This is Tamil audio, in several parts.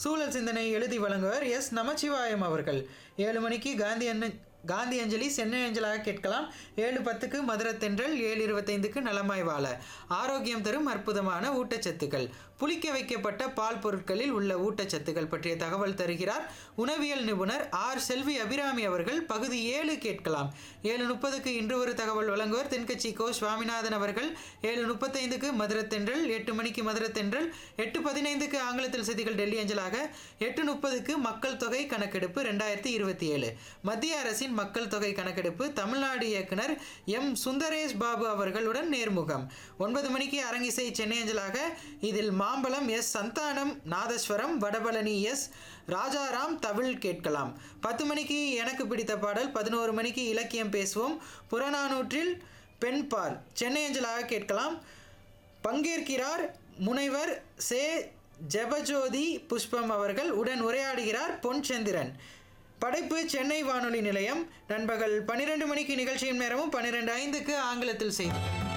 சூழல் சிந்தனை எழுதி வழங்குவர் எஸ் நமச்சிவாயம் அவர்கள் ஏழு மணிக்கு காந்தி அண்ணன் காந்தி அஞ்சலி சென்னை அஞ்சலாக கேட்கலாம் ஏழு பத்துக்கு மதுரத்தென்றல் ஏழு இருபத்தைந்துக்கு நலமாய் வாழ ஆரோக்கியம் தரும் அற்புதமான ஊட்டச்சத்துக்கள் புளிக்க வைக்கப்பட்ட பால் பொருட்களில் உள்ள ஊட்டச்சத்துக்கள் பற்றிய தகவல் தருகிறார் உணவியல் நிபுணர் ஆர் செல்வி அபிராமி அவர்கள் பகுதி ஏழு கேட்கலாம் ஏழு முப்பதுக்கு இன்று ஒரு தகவல் வழங்குவர் தென்கட்சி கோ சுவாமிநாதன் அவர்கள் ஏழு முப்பத்தைந்துக்கு மதுரத்தென்றல் எட்டு மணிக்கு மதுரத்தென்றல் எட்டு பதினைந்துக்கு ஆங்கிலத்தில் செய்திகள் டெல்லி அஞ்சலாக எட்டு முப்பதுக்கு மக்கள் தொகை கணக்கெடுப்பு ரெண்டாயிரத்தி இருபத்தி ஏழு மத்திய அரசின் மக்கள் தொகை கணக்கெடுப்பு தமிழ்நாடு இயக்குனர் எம் சுந்தரேஷ் பாபு அவர்களுடன் நேர்முகம் ஒன்பது மணிக்கு அரங்கிசை சென்னை அஞ்சலாக இதில் மாம்பலம் எஸ் சந்தானம் நாதஸ்வரம் வடபழனி எஸ் ராஜாராம் தவில் கேட்கலாம் பத்து மணிக்கு எனக்கு பிடித்த பாடல் பதினோரு மணிக்கு இலக்கியம் பேசுவோம் புறநானூற்றில் பெண்பால் சென்னை அஞ்சலாக கேட்கலாம் பங்கேற்கிறார் முனைவர் சே ஜெபஜோதி புஷ்பம் அவர்கள் உடன் உரையாடுகிறார் பொன் சந்திரன் படைப்பு சென்னை வானொலி நிலையம் நண்பகல் பன்னிரெண்டு மணிக்கு நிகழ்ச்சியின் நேரமும் பன்னிரெண்டு ஐந்துக்கு ஆங்கிலத்தில் செய்தி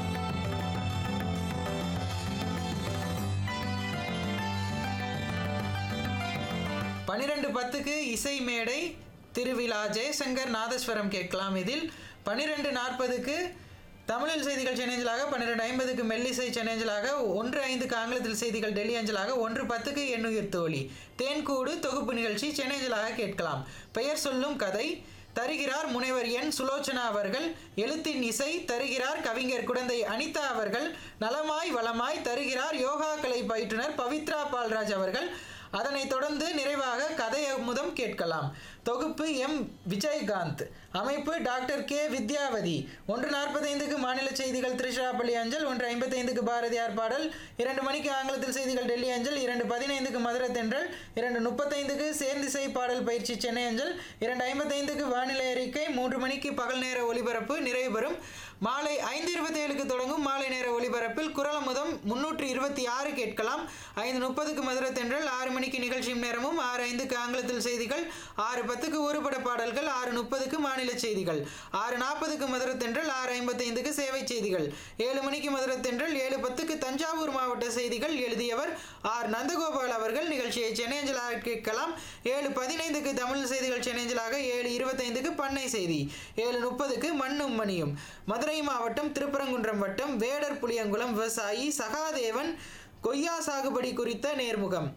பன்னிரெண்டு பத்துக்கு இசை மேடை திருவிழா ஜெயசங்கர் நாதஸ்வரம் கேட்கலாம் இதில் பன்னிரெண்டு நாற்பதுக்கு தமிழில் செய்திகள் சென்னேஞ்சலாக பன்னிரெண்டு ஐம்பதுக்கு மெல்லிசை சென்னேஞ்சலாக ஒன்று ஐந்துக்கு ஆங்கிலத்தில் செய்திகள் டெல்லி அஞ்சலாக ஒன்று பத்துக்கு எண்ணுயிர் தோழி தேன்கூடு தொகுப்பு நிகழ்ச்சி சென்னேஞ்சலாக கேட்கலாம் பெயர் சொல்லும் கதை தருகிறார் முனைவர் என் சுலோச்சனா அவர்கள் எழுத்தின் இசை தருகிறார் கவிஞர் குடந்தை அனிதா அவர்கள் நலமாய் வளமாய் தருகிறார் யோகா கலை பயிற்றுனர் பவித்ரா பால்ராஜ் அவர்கள் அதனைத் தொடர்ந்து நிறைவாக கதை அமுதம் கேட்கலாம் தொகுப்பு எம் விஜயகாந்த் அமைப்பு டாக்டர் கே வித்யாவதி ஒன்று நாற்பத்தைந்துக்கு மாநில செய்திகள் திருச்சிராப்பள்ளி அஞ்சல் ஒன்று ஐம்பத்தைந்துக்கு பாரதியார் பாடல் இரண்டு மணிக்கு ஆங்கிலத்தில் செய்திகள் டெல்லி அஞ்சல் இரண்டு பதினைந்துக்கு மதுரை தென்றல் இரண்டு முப்பத்தைந்துக்கு சேர்ந்திசை பாடல் பயிற்சி சென்னை அஞ்சல் இரண்டு ஐம்பத்தைந்துக்கு வானிலை அறிக்கை மூன்று மணிக்கு பகல் நேர ஒலிபரப்பு நிறைவு பெறும் மாலை ஐந்து இருபத்தி ஏழுக்கு தொடங்கும் மாலை நேர ஒலிபரப்பில் குரலமுதம் முன்னூற்றி இருபத்தி ஆறு கேட்கலாம் ஐந்து முப்பதுக்கு மதுரை தென்றல் ஆறு மணிக்கு நிகழ்ச்சியும் நேரமும் ஆறு ஐந்துக்கு ஆங்கிலத்தில் செய்திகள் ஆறு பத்துக்கு ஒருபட பாடல்கள் ஆறு முப்பதுக்கு மாநில செய்திகள் ஆறு நாற்பதுக்கு மதுரை தென்றல் ஆறு ஐம்பத்தைந்துக்கு சேவை செய்திகள் ஏழு மணிக்கு மதுரை தென்றல் ஏழு பத்துக்கு தஞ்சாவூர் மாவட்ட செய்திகள் எழுதியவர் ஆர் நந்தகோபால் அவர்கள் நிகழ்ச்சியை சென்னையஞ்சலாக கேட்கலாம் ஏழு பதினைந்துக்கு தமிழ் செய்திகள் சென்னையஞ்சலாக ஏழு இருபத்தைந்துக்கு பண்ணை செய்தி ஏழு முப்பதுக்கு மண்ணும் மணியும் மதுரை மாவட்டம் திருப்பரங்குன்றம் வட்டம் வேடர் புளியங்குளம் விவசாயி சகாதேவன் கொய்யா சாகுபடி குறித்த நேர்முகம்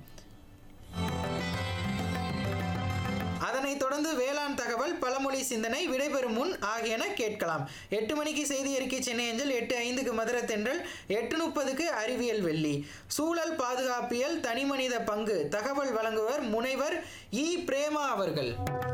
அதனைத் தொடர்ந்து வேளாண் தகவல் பழமொழி சிந்தனை விடைபெறும் முன் ஆகியன கேட்கலாம் எட்டு மணிக்கு செய்தி அறிக்கை சென்னை அஞ்சல் எட்டு ஐந்துக்கு மதுரை தென்றல் எட்டு முப்பதுக்கு அறிவியல் வெள்ளி சூழல் பாதுகாப்பியல் தனிமனித பங்கு தகவல் வழங்குவர் முனைவர் இ பிரேமா அவர்கள்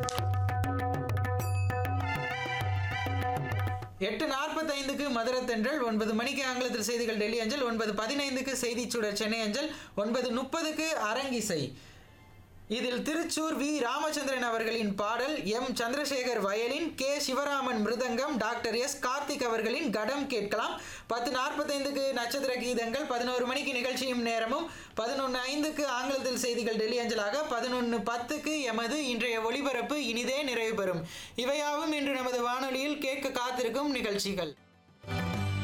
எட்டு நாற்பத்தைந்துக்கு மதுரை தென்றல் ஒன்பது மணிக்கு ஆங்கிலத்தில் செய்திகள் டெல்லி அஞ்சல் ஒன்பது பதினைந்துக்கு செய்திச் சுடர் சென்னை அஞ்சல் ஒன்பது முப்பதுக்கு அரங்கிசை இதில் திருச்சூர் வி ராமச்சந்திரன் அவர்களின் பாடல் M Chandrasekar violin K Sivaraman மிருதங்கம் டாக்டர் எஸ் கார்த்திக் அவர்களின் கடம் கேட்கலாம் பத்து நாற்பத்தைந்துக்கு நட்சத்திர கீதங்கள் பதினோரு மணிக்கு நிகழ்ச்சியும் நேரமும் பதினொன்று ஐந்துக்கு ஆங்கிலத்தில் செய்திகள் டெல்லி அஞ்சலாக பதினொன்று பத்துக்கு எமது இன்றைய ஒளிபரப்பு இனிதே நிறைவு பெறும் இவையாவும் இன்று நமது வானொலியில் கேட்க காத்திருக்கும் நிகழ்ச்சிகள்